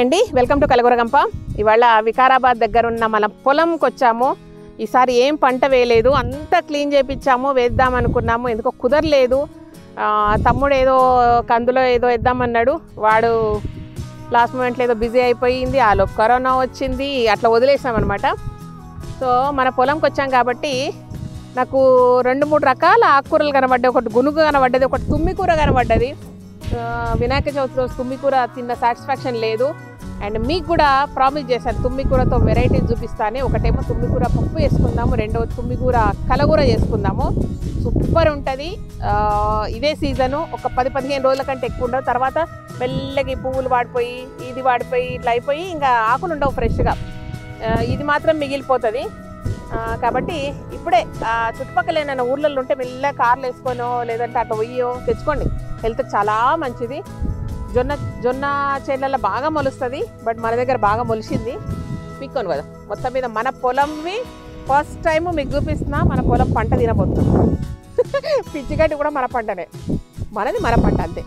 hi అండి welcome to కలగురగంప ఇవాళ వికారాబాద్ దగ్గర ఉన్న మన పొలంకి వచ్చాము ఈసారి ఏం పంట వేయలేదు అంతా క్లీన్ చేపించాము వేద్దాం అనుకున్నాము ఎందుకో కుదరలేదు ఆ, తమ్ముడు ఏదో కందులో ఏదో వేద్దామన్నాడు వాడు లాస్ట్ మూమెంట్లో ఏదో బిజీ అయిపోయింది ఆలో కరోనా వచ్చింది అట్లా వదిలేసాం అనమాట సో మన పొలంకి వచ్చాం కాబట్టి నాకు రెండు మూడు రకాల ఆకుకూరలు కనబడ్డాయి ఒకటి గునుగు కనబడ్డది ఒకటి తుమ్మి కూర కనబడ్డది ఆ, వినాయక చవితి రోజు తుమ్మి కూర తిన్న సాటిస్ఫాక్షన్ లేదు అండ్ మీకు కూడా ప్రామిస్ చేశాను తుమ్మి కూరతో వెరైటీస్ చూపిస్తానే ఒకటేమో తుమ్మి కూర పప్పు వేసుకుందాము రెండవ తుమ్మి కూర కలగూర చేసుకుందాము సూపర్ ఉంటుంది ఇదే సీజను ఒక పది పదిహేను రోజుల కంటే ఎక్కువ ఉండదు తర్వాత మెల్లగా ఈ పువ్వులు వాడిపోయి ఇది వాడిపోయి ఇట్లా అయిపోయి ఇంకా ఆకులు ఉండవు ఫ్రెష్గా ఇది మాత్రం మిగిలిపోతుంది ఆ, కాబట్టి ఇప్పుడే ఆ, చుట్టుపక్కల ఏమైనా ఊర్లలో ఉంటే మెల్లగా కార్లు వేసుకొనో లేదంటే అట్లా పోయో తెచ్చుకోండి హెల్త్ చాలా మంచిది జొన్న జొన్న చేనులలో బాగా మొలుస్తుంది బట్ మన దగ్గర బాగా మొలిసింది పిక్కోను కదా మొత్తం మీద మన పొలంవి ఫస్ట్ టైం మీకు చూపిస్తున్నా మన పొలం పంట తినబోతుంది పిచ్చిగడ్డి కూడా మన పంటనే మనది మన పంట అంతే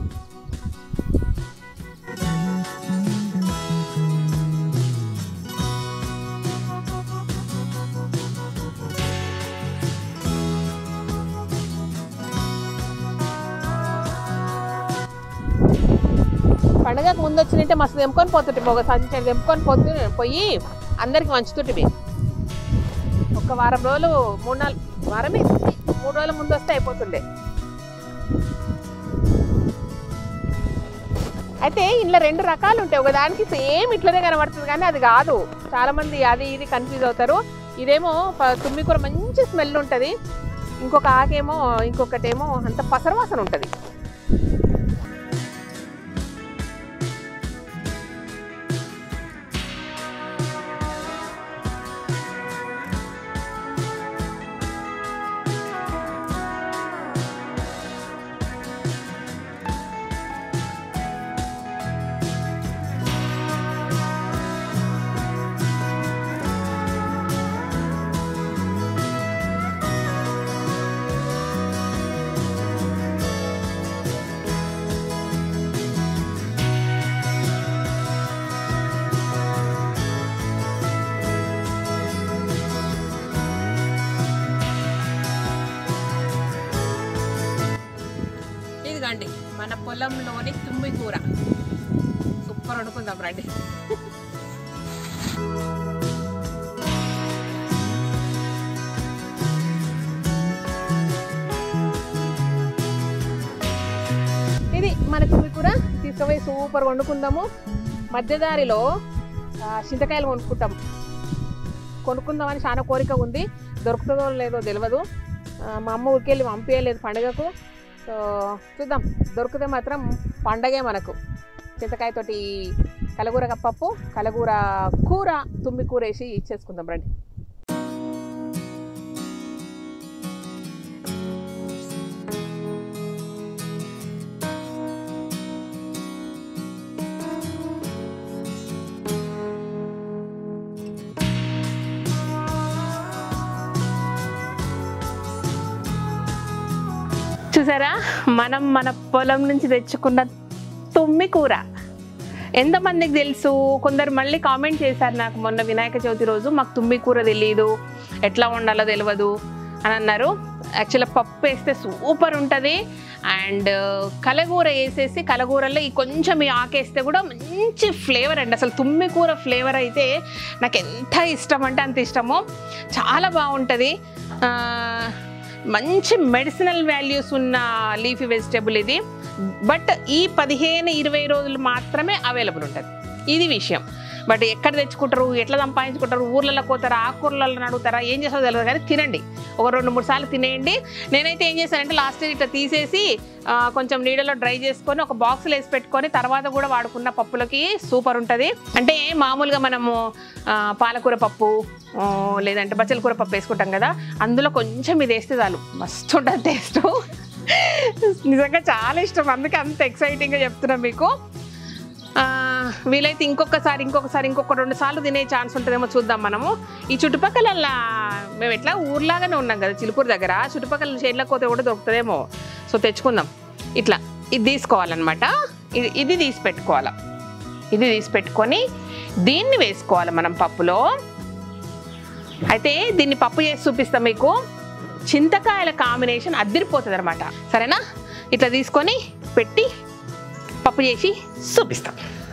పండగకు ముందు వచ్చినట్టే మస్తు తెంపుకొని పోతుంటే ఒక సంచి తెంపుకొని పోతు పోయి అందరికి వంచుతుంటే ఒక వారం రోజులు మూడు నాలుగు వారమే మూడు రోజుల ముందు వస్తే అయిపోతుండే అయితే ఇందులో రెండు రకాలు ఉంటాయి ఒక దానికి సేమ్ ఇట్లనే కనబడుతుంది కానీ అది కాదు చాలా మంది అది ఇది కన్ఫ్యూజ్ అవుతారు ఇదేమో ప- తుమ్మి కూర మంచి స్మెల్ ఉంటుంది ఇంకొక ఆకేమో ఇంకొకటేమో అంత పసరవాసన ఉంటుంది ఇదిగండి మన పొలంలోని తుమ్మి కూర సూపర్ వండుకుందాం రండి ఇది మన తుమ్మి కూర తీసుకుపోయి సూపర్ వండుకుందాము మధ్యదారిలో ఆ, చింతకాయలు కొనుక్కుంటాం కొనుక్కుందామని చాలా కోరిక ఉంది దొరుకుతుందో లేదో తెలియదు ఆ, మా అమ్మ ఊరికెళ్ళి పంపించలేదు పండుగకు సో చూద్దాం దొరికితే మాత్రం పండగే మనకు చింతకాయతోటి కలగూర పప్పు కలగూర కూర తుమ్మి కూర వేసి ఇచ్చేసుకుందాం రండి చూసారా మనం మన పొలం నుంచి తెచ్చుకున్న తుమ్మి కూర ఎంతమందికి తెలుసు కొందరు మళ్ళీ కామెంట్ చేశారు నాకు మొన్న వినాయక చవితి రోజు మాకు తుమ్మి కూర తెలియదు ఎట్లా వండాలో తెలియదు అని అన్నారు యాక్చువల్గా పప్పు వేస్తే సూపర్ ఉంటుంది అండ్ కలగూర వేసేసి కలగూరలో ఈ కొంచెం ఈ ఆకేస్తే కూడా మంచి ఫ్లేవర్ అండి అసలు తుమ్మి కూర ఫ్లేవర్ అయితే నాకు ఎంత ఇష్టం అంటే అంత ఇష్టము చాలా బాగుంటుంది ఆ, మంచి మెడిసినల్ వాల్యూస్ ఉన్న లీఫీ వెజిటేబుల్ ఇది బట్ ఈ పదిహేను ఇరవై రోజులు మాత్రమే అవైలబుల్ ఉంటుంది ఇది విషయం బట్ ఎక్కడ తెచ్చుకుంటారు ఎట్లా సంపాదించుకుంటారు ఊర్లలో పోతారా ఆకుకూరలలో అడుగుతారా ఏం చేస్తారో తెలియదు కానీ తినండి ఒక రెండు మూడు సార్లు తినేయండి నేనైతే ఏం చేశానంటే లాస్ట్ ఇయర్ ఇట్లా తీసేసి ఆ, కొంచెం నీడలో డ్రై చేసుకొని ఒక బాక్స్లో వేసి పెట్టుకొని తర్వాత కూడా వాడుకున్న పప్పులకి సూపర్ ఉంటుంది అంటే మామూలుగా మనము ఆ, పాలకూర పప్పు ఆ, లేదంటే బచ్చల కూర పప్పు వేసుకుంటాం కదా అందులో కొంచెం ఇది వేస్తే చాలు మస్తు ఉంటుంది టేస్ట్ నిజంగా చాలా ఇష్టం అందుకే అంత ఎక్సైటింగ్గా చెప్తున్నా మీకు ఆ, వీలైతే ఇంకొకసారి ఇంకొకసారి ఇంకొక రెండు సార్లు తినే ఛాన్స్ ఉంటుందేమో చూద్దాం మనము ఈ చుట్టుపక్కల మేము ఎట్లా ఊర్లాగానే ఉన్నాం కదా చిలుకూరు దగ్గర చుట్టుపక్కల షేడ్లకు పోతే కూడా దొరుకుతుందేమో సో తెచ్చుకుందాం ఇట్లా ఇది తీసుకోవాలన్నమాట ఇది ఇది తీసి పెట్టుకోవాలా ఇది తీసి పెట్టుకొని దీన్ని వేసుకోవాలి మనం పప్పులో అయితే దీన్ని పప్పు చేసి చూపిస్తాం మీకు చింతకాయల కాంబినేషన్ అద్దరిపోతుంది అనమాట సరేనా ఇట్లా తీసుకొని పెట్టి పప్పు చేసి చూపిస్తాం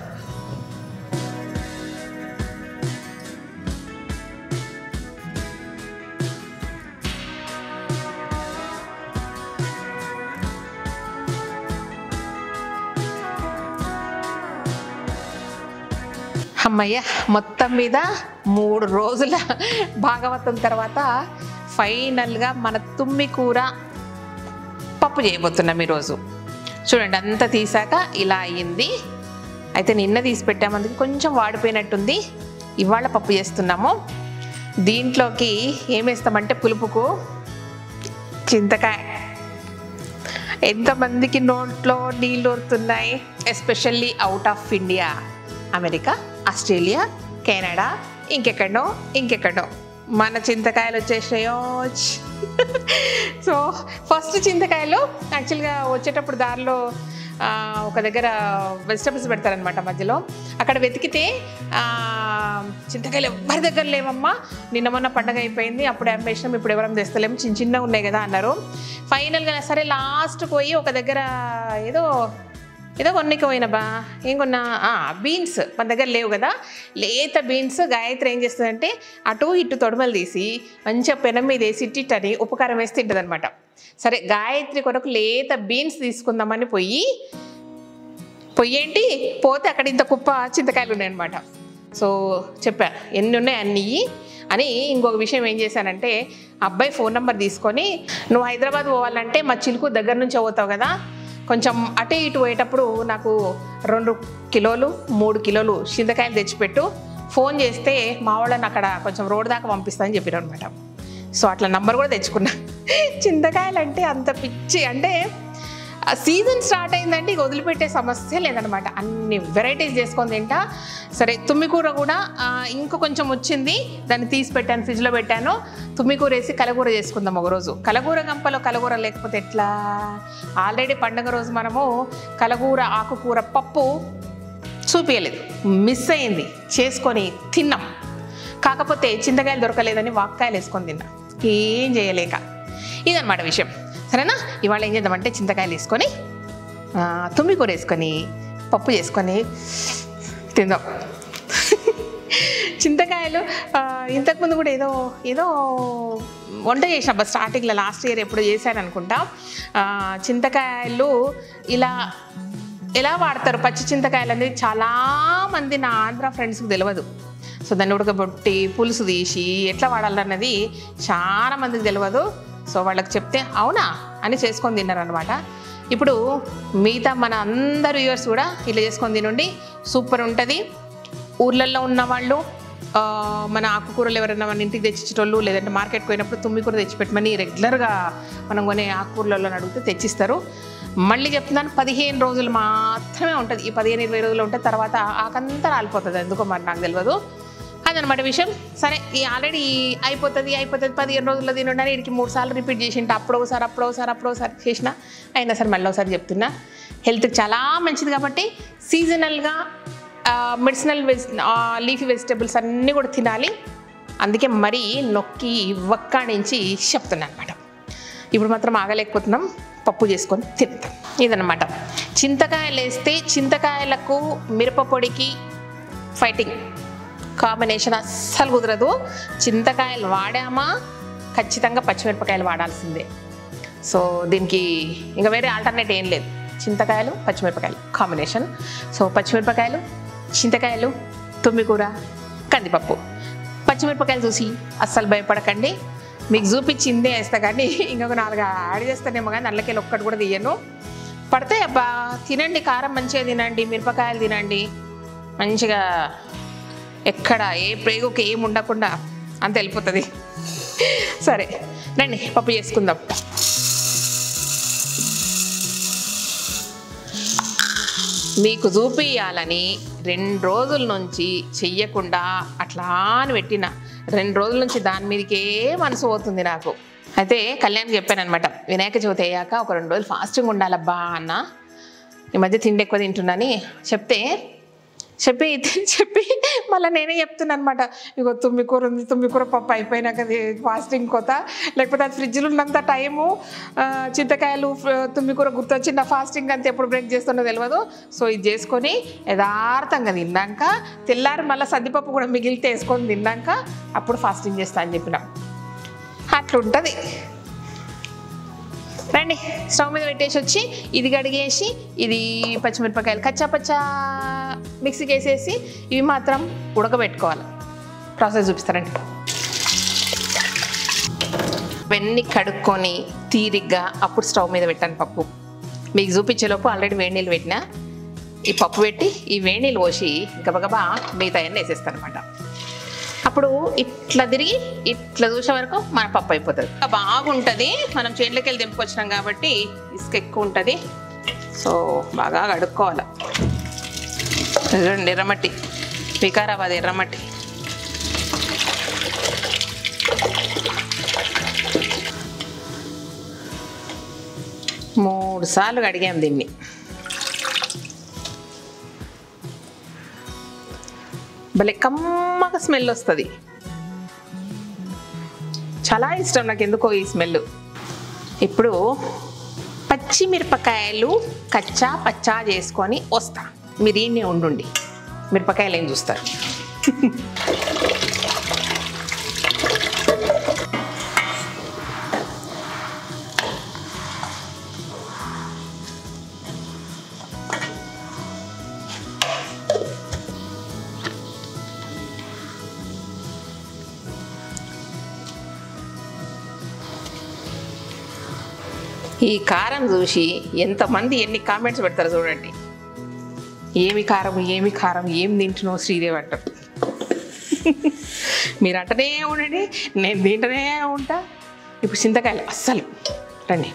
అమ్మయ్య మొత్తం మీద మూడు రోజుల భాగవతం తర్వాత ఫైనల్గా మన తుమ్మి కూర పప్పు చేయబోతున్నాం ఈరోజు చూడండి అంతా తీసాక ఇలా అయ్యింది అయితే నిన్న తీసి పెట్టామందుకు కొంచెం వాడిపోయినట్టుంది ఇవాళ పప్పు చేస్తున్నాము దీంట్లోకి ఏం వేస్తామంటే పులుపుకు చింతకాయ ఎంతమందికి నోట్లో నీళ్ళు ఊరుతున్నాయి especially out of India America Australia Canada ఇంకెక్కడో ఇంకెక్కడో మన చింతకాయలు వచ్చేసాయో సో ఫస్ట్ చింతకాయలు యాక్చువల్గా వచ్చేటప్పుడు దారిలో ఆ, ఒక దగ్గర వెజిటబుల్స్ పెడతారనమాట మధ్యలో అక్కడ వెతికితే ఆ, చింతకాయలు ఎవ్వరి దగ్గర లేవమ్మా నిన్న మొన్న పండగ అయిపోయింది అప్పుడు అమ్మేసినాం ఇప్పుడు ఎవరం తెస్తలేము చిన్న చిన్నగా ఉన్నాయి కదా అన్నారు ఫైనల్గా సరే లాస్ట్ పోయి ఒక దగ్గర ఏదో ఏదో కొన్నికి పోయినా బా ఏం కొన్నా బీన్స్ మన దగ్గర లేవు కదా లేత బీన్స్ గాయత్రి ఏం చేస్తుందంటే అటు ఇటు తొడమలు తీసి మంచిగా పెనం మీద వేసి ఇట్టిట్టని ఉప్పు కారం వేసి తింటుంది అనమాట సరే గాయత్రి కొరకు లేత బీన్స్ తీసుకుందామని పోయి పొయ్యేంటి పోతే అక్కడ ఇంత కుప్ప చింతకాయలు ఉన్నాయన్నమాట సో చెప్పా ఎన్ని ఉన్నాయి అన్ని ఇయ్యి అని ఇంకొక విషయం ఏం చేశానంటే అబ్బాయి ఫోన్ నెంబర్ తీసుకొని నువ్వు హైదరాబాద్ పోవాలంటే మా చిలుకు దగ్గర నుంచి పోతావు కదా కొంచెం అటు ఇటు పోయేటప్పుడు నాకు రెండు కిలోలు మూడు కిలోలు చింతకాయలు తెచ్చిపెట్టు ఫోన్ చేస్తే మా వాళ్ళని అక్కడ కొంచెం రోడ్ దాకా పంపిస్తానని చెప్పారు అనమాట సో అట్లా నంబర్ కూడా తెచ్చుకున్నా చింతకాయలు అంటే అంత పిచ్చి అంటే సీజన్ స్టార్ట్ అయిందంటే ఇక వదిలిపెట్టే సమస్య లేదనమాట అన్ని వెరైటీస్ చేసుకొని తింటా సరే తుమ్మికూర కూడా ఆ, ఇంకో కొంచెం వచ్చింది దాన్ని తీసి పెట్టాను ఫ్రిడ్జ్లో పెట్టాను తుమ్మికూర వేసి కలగూర చేసుకుందాం ఒకరోజు కలగూర గంపలో కలగూర లేకపోతే ఎట్లా ఆల్రెడీ పండగ రోజు మనము కలగూర ఆకుకూర పప్పు చూపించలేదు మిస్ అయింది చేసుకొని తిన్నాం కాకపోతే చింతకాయలు దొరకలేదని వాక్కాయలు వేసుకొని తిన్నా ఏం చేయలేక ఇదన్నమాట విషయం సరేనా ఇవాళ ఏం చేద్దామంటే చింతకాయలు వేసుకొని ఆ, తుమ్మికూర వేసుకొని పప్పు చేసుకొని తిందాం చింతకాయలు ఆ, ఇంతకుముందు కూడా ఏదో ఏదో వంట చేసినబ్బా స్టార్టింగ్లో లాస్ట్ ఇయర్ ఎప్పుడు చేశాను అనుకుంటా ఆ, చింతకాయలు ఇలా ఎలా వాడతారు పచ్చి చింతకాయలు అనేది చాలామంది నా ఆంధ్ర ఫ్రెండ్స్కి తెలియదు సో దాన్ని ఉడకబొట్టి పులుసు తీసి ఎట్లా వాడాలన్నది చాలా మందికి తెలియదు సో వాళ్ళకి చెప్తే అవునా అని చేసుకొని తిన్నారనమాట ఇప్పుడు మిగతా మన అందరు వ్యూవర్స్ కూడా ఇట్లా చేసుకొని తినండి సూపర్ ఉంటుంది ఊర్లలో ఉన్న వాళ్ళు ఆ, మన ఆకుకూరలు ఎవరైనా మన ఇంటికి తెచ్చిచ్చేటోళ్ళు లేదంటే మార్కెట్కి పోయినప్పుడు తుమ్మికూర తెచ్చిపెట్టమని రెగ్యులర్గా మనం కొనే ఆకుకూరలలో అడిగితే తెచ్చిస్తారు మళ్ళీ చెప్తున్నాను పదిహేను రోజులు మాత్రమే ఉంటుంది ఈ పదిహేను ఇరవై రోజులు ఉంటే తర్వాత ఆకంతా రాలిపోతుంది ఎందుకో మరి నాకు తెలియదు అదనమాట విషయం సరే ఈ ఆల్రెడీ అయిపోతుంది అయిపోతుంది పదిహేను రోజుల్లో తినండి వీడికి మూడు సార్లు రిపీట్ చేసింట అప్పుడు ఒకసారి అప్పుడు ఒకసారి అప్పుడు ఒకసారి చేసిన అయినా సరే మళ్ళీ ఒకసారి చెప్తున్నా హెల్త్కి చాలా మంచిది కాబట్టి సీజనల్గా మెడిసినల్ వెజ్ లీఫీ వెజిటేబుల్స్ అన్నీ కూడా తినాలి అందుకే మరీ నొక్కి వక్కాణించి చెప్తున్నాను అనమాట ఇప్పుడు మాత్రం ఆగలేకపోతున్నాం పప్పు చేసుకొని తింటాం ఇదనమాట చింతకాయలు వేస్తే చింతకాయలకు మిరప పొడికి ఫైటింగ్ కాంబినేషన్ అస్సలు కుదరదు చింతకాయలు వాడామా ఖచ్చితంగా పచ్చిమిరపకాయలు వాడాల్సిందే సో దీనికి ఇంకా వేరే ఆల్టర్నేట్ ఏం లేదు చింతకాయలు పచ్చిమిరపకాయలు కాంబినేషన్ సో పచ్చిమిరపకాయలు చింతకాయలు తుమ్మికూర కందిపప్పు పచ్చిమిరపకాయలు చూసి అస్సలు భయపడకండి మీకు చూపించిందే వేస్తా కానీ ఇంకొక నాలుగు యాడ్ చేస్తానేమో కానీ అందులోకి ఒక్కటి కూడా తీయను పడితే అబ్బా తినండి కారం మంచిగా తినండి మిరపకాయలు తినండి మంచిగా ఎక్కడ ఏ ప్రేగుకి ఏం ఉండకుండా అంత వెళ్ళిపోతుంది సరే రండి పప్పు చేసుకుందాం మీకు చూపియాలని రెండు రోజుల నుంచి చెయ్యకుండా అట్లా అని పెట్టిన రెండు రోజుల నుంచి దాని మీదకే మనసు పోతుంది నాకు అయితే కళ్యాణ్ చెప్పాను అనమాట వినాయక చవితి అయ్యాక ఒక రెండు రోజులు ఫాస్టింగ్ ఉండాలబ్బా అన్న ఈ మధ్య తిండి ఎక్కువ తింటున్నాని చెప్తే చెప్పి చెప్పి మళ్ళీ నేనే చెప్తున్నాను అనమాట ఇగో తుమ్మి కూర ఉంది తుమ్మి కూర పప్పు అయిపోయినాక అది ఫాస్టింగ్ కోత లేకపోతే అది ఫ్రిడ్జ్లో ఉన్నంత టైము ఆ, చింతకాయలు ఫ్- తుమ్మి కూర గుర్తొచ్చి నా ఫాస్టింగ్ అంతా ఎప్పుడు బ్రేక్ చేస్తున్నో తెలియదు సో ఇది చేసుకొని యథార్థంగా తిన్నాక తెల్లారి మళ్ళీ సద్దిపప్పు కూడా మిగిలితే వేసుకొని తిన్నాక అప్పుడు ఫాస్టింగ్ చేస్తా అని చెప్పిన అట్లుంటుంది రండి స్టవ్ మీద పెట్టేసి వచ్చి ఇది కడిగేసి ఇది పచ్చిమిరపకాయలు కచ్చా పచ్చా మిక్సీకి వేసేసి ఇవి మాత్రం ఉడకబెట్టుకోవాలి ప్రాసెస్ చూపిస్తారండి ఇవన్నీ కడుక్కొని తీరిగ్గా అప్పుడు స్టవ్ మీద పెట్టాను పప్పు మీకు చూపించేలోపు ఆల్రెడీ వేడి నీళ్ళు పెట్టినా ఈ పప్పు పెట్టి ఈ వేడి నీళ్ళు పోసి గబగబా మిగతా అన్నీ వేసేస్తాను అనమాట అప్పుడు ఇట్లా తిరిగి ఇట్లా చూసే వరకు మన పప్పు అయిపోతుంది బాగుంటుంది మనం చేనులోకి వెళ్ళి దింపుకొచ్చినాం కాబట్టి ఇసుక ఎక్కువ ఉంటుంది సో బాగా కడుక్కోవాలి చూడండి ఎర్రమట్టి వికారాబాద్ ఎర్రమట్టి మూడు సార్లు కడిగాం దీన్ని భలే కమ్మగా స్మెల్ వస్తుంది చాలా ఇష్టం నాకు ఎందుకో ఈ స్మెల్ ఇప్పుడు పచ్చిమిరపకాయలు కచ్చా పచ్చా చేసుకొని వస్తా మీరు ఈయనే ఉండుండి మిరపకాయలు ఏం చూస్తారు ఈ కారం చూసి ఎంతమంది ఎన్ని కామెంట్స్ పెడతారు చూడండి ఏమి కారం ఏమి కారం ఏం తింటున్నావు శ్రీదేవి అంటారు మీరు అంటనే ఉండండి నేను తింటనే ఉంటా ఇప్పుడు చింతకాయలు అస్సలు రండి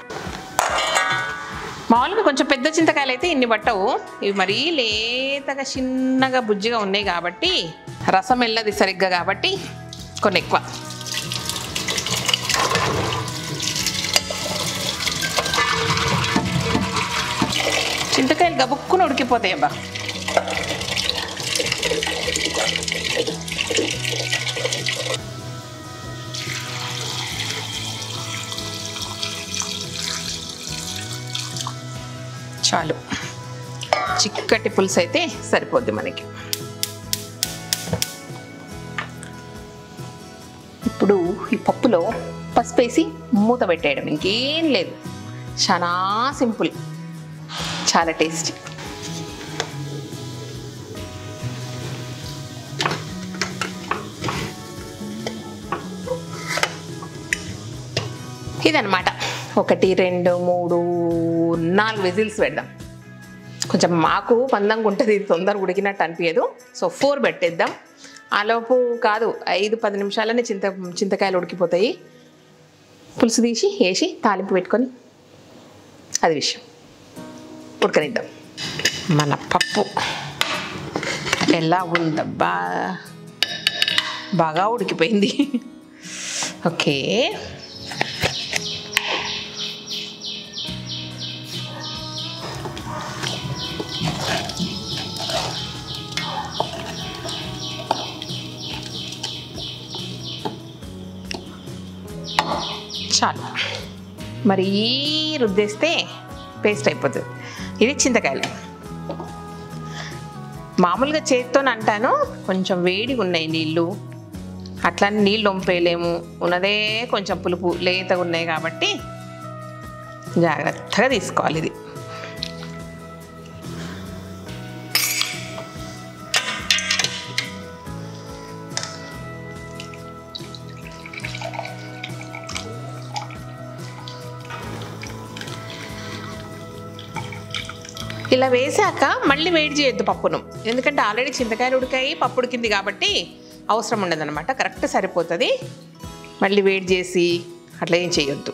మామూలుగా కొంచెం పెద్ద చింతకాయలు అయితే ఇన్ని పట్టవు ఇవి మరీ లేతగా చిన్నగా బుజ్జిగా ఉన్నాయి కాబట్టి రసం వెళ్ళది సరిగ్గా కాబట్టి కొన్ని ఎక్కువ చింతకాయలు గబుక్కున ఉడికిపోతాయి అబ్బా చాలు చిక్కటి పులుసు అయితే సరిపోద్ది మనకి ఇప్పుడు ఈ పప్పులో పసుపు వేసి మూత పెట్టేయడం ఇంకేం లేదు చాలా సింపుల్ చాలా టేస్టీ ఇదనమాట ఒకటి రెండు మూడు నాలుగు విజిల్స్ పెడదాం కొంచెం మాకు పందంగా ఉంటుంది ఇది తొందరగా ఉడికినట్టు అనిపించదు సో ఫోర్ పెట్టేద్దాం ఆలోపు కాదు ఐదు పది నిమిషాలనే చింత చింతకాయలు ఉడికిపోతాయి పులుసు తీసి వేసి తాలింపు పెట్టుకొని అది విషయం ఉడకనిద్దాం మన పప్పు ఎలా ఉందబ్బా బాగా ఉడికిపోయింది ఓకే చాలు మరీ రుద్దేస్తే పేస్ట్ అయిపోతుంది ఇది చింతకాయలు మామూలుగా చేతితో అంటాను కొంచెం వేడిగా ఉన్నాయి నీళ్ళు అట్లా నీళ్ళు వంపేయలేము ఉన్నదే కొంచెం పులుపు లేతగా ఉన్నాయి కాబట్టి జాగ్రత్తగా తీసుకోవాలి ఇది ఇలా వేసాక మళ్ళీ వేడి చేయొద్దు పప్పును ఎందుకంటే ఆల్రెడీ చింతకాయలు ఉడికాయి పప్పు ఉడికింది కాబట్టి అవసరం ఉండదన్నమాట కరెక్ట్ సరిపోతుంది మళ్ళీ వేడి చేసి అట్లా ఏం చేయొద్దు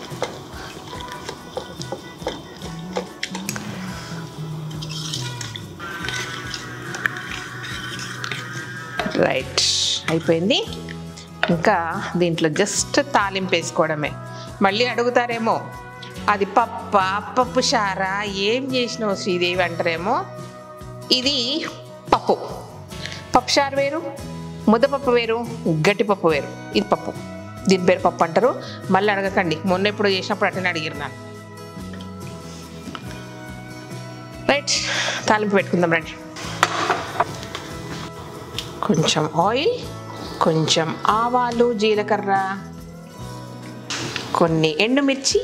రైట్ అయిపోయింది ఇంకా దీంట్లో జస్ట్ తాలింపు వేసుకోవడమే మళ్ళీ అడుగుతారేమో అది పప్ప పప్పు చారా ఏం చేసినావు శ్రీదేవి అంటారేమో ఇది పప్పు పప్పుచారు వేరు ముద్దపప్పు వేరు గట్టిపప్పు వేరు ఇది పప్పు దీని పేరు పప్పు అంటారు మళ్ళీ అడగకండి మొన్న ఎప్పుడు చేసినప్పుడు అట్టనే అడిగారు నన్ను రైట్ తాలింపు పెట్టుకుందాం రండి కొంచెం ఆయిల్ కొంచెం ఆవాలు జీలకర్ర కొన్ని ఎండుమిర్చి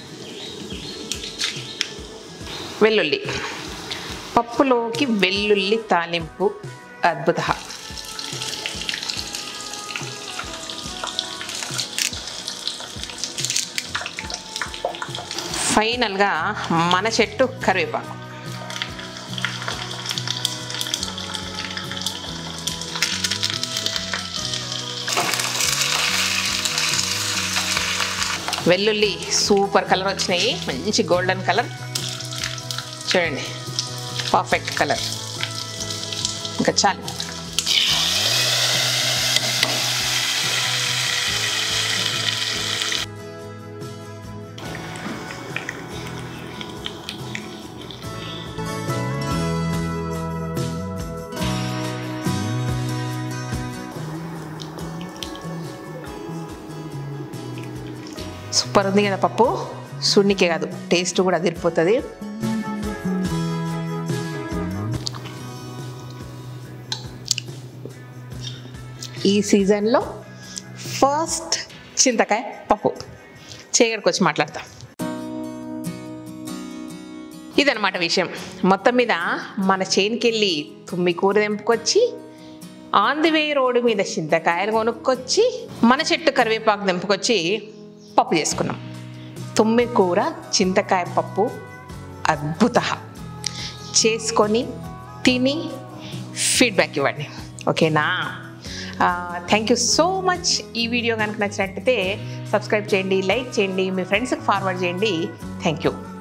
వెల్లుల్లి పప్పులోకి వెల్లుల్లి తాలింపు అద్భుత ఫైనల్గా మన చెట్టు కరివేపాకు వెల్లుల్లి సూపర్ కలర్ వచ్చినాయి మంచి గోల్డెన్ కలర్ చూడండి పర్ఫెక్ట్ కలర్ ఇంకా చాలు సూపర్ ఉంది కదా పప్పు సున్నికే కాదు టేస్ట్ కూడా అదిరిపోతుంది ఈ సీజన్లో ఫస్ట్ చింతకాయ పప్పు చేయగడికి వచ్చి మాట్లాడతాం ఇదనమాట విషయం మొత్తం మీద మన చేనుకి వెళ్ళి తుమ్మి కూర తెంపుకొచ్చి ఆన్ ది వే రోడ్డు మీద చింతకాయలు కొనుక్కొచ్చి మన చెట్టు కరివేపాకు తెంపుకొచ్చి పప్పు చేసుకున్నాం తుమ్మి కూర చింతకాయ పప్పు అద్భుత చేసుకొని తిని ఫీడ్బ్యాక్ ఇవ్వండి ఓకేనా థ్యాంక్ యూ సో మచ్ ఈ వీడియో కనుక నచ్చినట్టయితే సబ్స్క్రైబ్ చేయండి లైక్ చేయండి మీ ఫ్రెండ్స్కి ఫార్వర్డ్ చేయండి థ్యాంక్ యూ